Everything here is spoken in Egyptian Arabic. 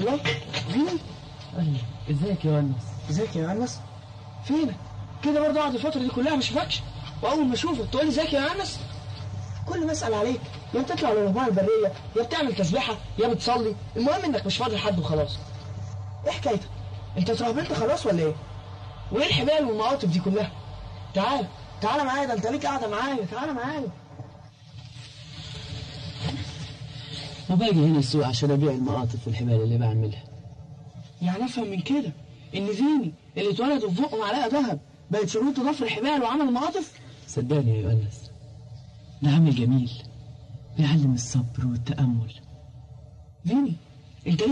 الله فيني ايوه ازيك يا ونس ازيك يا انس فينك كده برضه قعد الفتره دي كلها ما اشوفكش واول ما اشوفك تقول لي ازيك يا انس كل ما اسال عليك يا بتطلع للمجموعه البريه يا بتعمل تسبيحه يا بتصلي المهم انك مش فاضي لحد وخلاص ايه حكايتك انت اترهبلت خلاص ولا ايه وايه الحبال والمقاطف دي كلها تعال تعال معايا ده انت ليك قاعده معايا تعال معايا وباجي هنا السوق عشان ابيع المقاطف والحبال اللي بعملها يعني افهم من كده ان فيني اللي اتولد في بقه معلقه ذهب بقت شروط ضفر الحبال وعمل المقاطف صدقني يا يونس ده عمل جميل بيعلم الصبر والتأمل فيني انت